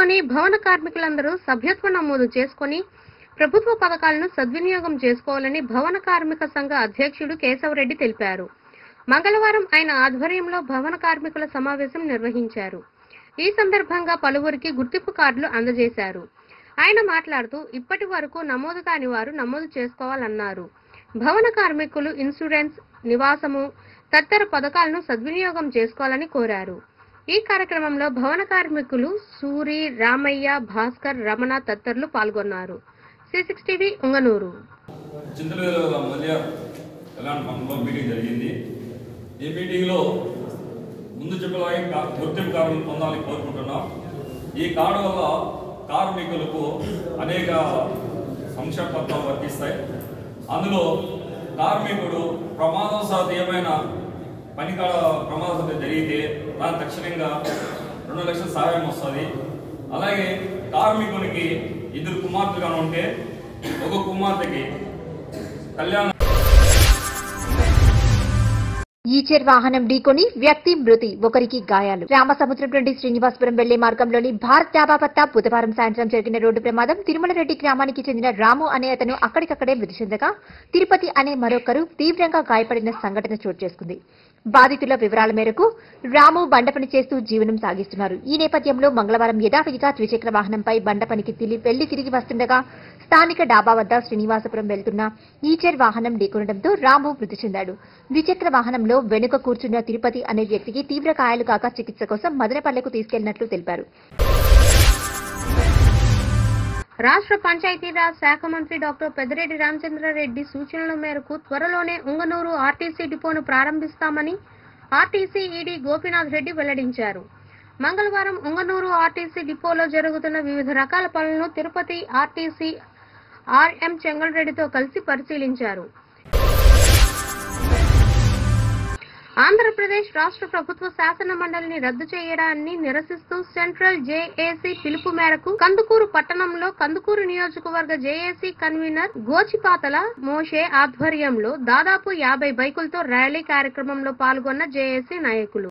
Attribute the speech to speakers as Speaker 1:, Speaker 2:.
Speaker 1: జిల్లాలోని భవన కార్మికులందరూ సభ్యత్వ నమోదు చేసుకుని ప్రభుత్వ పథకాలను సద్వినియోగం చేసుకోవాలని భవన కార్మిక సంఘ అధ్యక్షుడు కేశవరెడ్డి తెలిపారు మంగళవారం ఆయన ఆధ్వర్యంలో భవన కార్మికుల సమావేశం నిర్వహించారు ఈ సందర్భంగా పలువురికి గుర్తింపు కార్డులు అందజేశారు ఆయన మాట్లాడుతూ ఇప్పటి వరకు నమోదు కాని వారు నమోదు చేసుకోవాలన్నారు భవన కార్మికులు ఇన్సూరెన్స్ నివాసము తదితర పథకాలను సద్వినియోగం చేసుకోవాలని కోరారు ఈ కార్యక్రమంలో భవన కార్మికులు సూరి రామయ్య భాస్కర్ రమణ తదితరులు పాల్గొన్నారు సి సిక్స్ టీవీ ఉంగనూరు
Speaker 2: చింతల మధ్య కళ్యాణ మండపంలో మీటింగ్ జరిగింది ఈ మీటింగ్లో ముందు చెప్పలాగే కా- గుర్తింపు కార్డులు పొందాలని కోరుకుంటున్నాం ఈ కార్డు వల్ల కార్మికులకు అనేక సంక్షేమ పథకాలు వర్తిస్తాయి అందులో కార్మికుడు ప్రమాదవశాత్తు ఏమైనా పని కాడ ప్రమాదవశాత్తు జరిగితే దాని తక్షణంగా రెండు లక్షల సహాయం వస్తుంది అలాగే కార్మికునికి ఇద్దరు కుమార్తెలు ఉంటే ఒక కుమార్తెకి కళ్యాణ
Speaker 3: ఈచర్ వాహనం ఢీకొని వ్యక్తి మృతి ఒకరికి గాయాలు రామసముద్రం నుండి శ్రీనివాసపురం వెళ్లే మార్గంలోని భారత్ డాబా వద్ద బుధవారం సాయంత్రం జరిగిన రోడ్డు ప్రమాదం తిరుమల రెడ్డి గ్రామానికి చెందిన రాము అనే అతను అక్కడికక్కడే మృతి చెందగా తిరుపతి అనే మరొకరు తీవ్రంగా గాయపడిన సంఘటన చోటు చేసుకుంది బాధితుల వివరాల మేరకు రాము బండ పని చేస్తూ జీవనం సాగిస్తున్నారు ఈ నేపథ్యంలో మంగళవారం యథావిధిగా ద్విచక్ర వాహనంపై బండ పనికి తిలి వెళ్లి తిరిగి వస్తుండగా స్థానిక డాబా వద్ద శ్రీనివాసపురం వెళ్తున్న ఈచర్ వాహనం ఢీకొనడంతో రాము మృతి చెందాడు ద్విచక్ర వాహనంలో వెనుక కూర్చున్న తిరుపతి అనే వ్యక్తికి తీవ్ర గాయాలు కాక చికిత్స కోసం మదనపల్లెకు తీసుకెళ్లినట్లు తెలిపారు
Speaker 1: రాష్ట్ర పంచాయతీరాజ్ శాఖ మంత్రి డాక్టర్ పెద్దిరెడ్డి రామచంద్రారెడ్డి సూచనల మేరకు త్వరలోనే ఉంగనూరు ఆర్టీసీ డిపోను ప్రారంభిస్తామని ఆర్టీసీ ఈడీ గోపీనాథ్ రెడ్డి వెల్లడించారు మంగళవారం ఉంగనూరు ఆర్టీసీ డిపోలో జరుగుతున్న వివిధ రకాల పనులను తిరుపతి ఆర్టీసీ ఆర్ఎం చెంగల్రెడ్డితో కలిసి పరిశీలించారు ఆంధ్రప్రదేశ్ రాష్ట్ర ప్రభుత్వ శాసన మండలిని రద్దు చేయడాన్ని నిరసిస్తూ సెంట్రల్ జేఏసీ పిలుపు మేరకు కందుకూరు పట్టణంలో కందుకూరు నియోజకవర్గ జేఏసీ కన్వీనర్ గోచిపాతల మోషే ఆధ్వర్యంలో దాదాపు యాభై బైకులతో ర్యాలీ కార్యక్రమంలో పాల్గొన్న జేఏసీ నాయకులు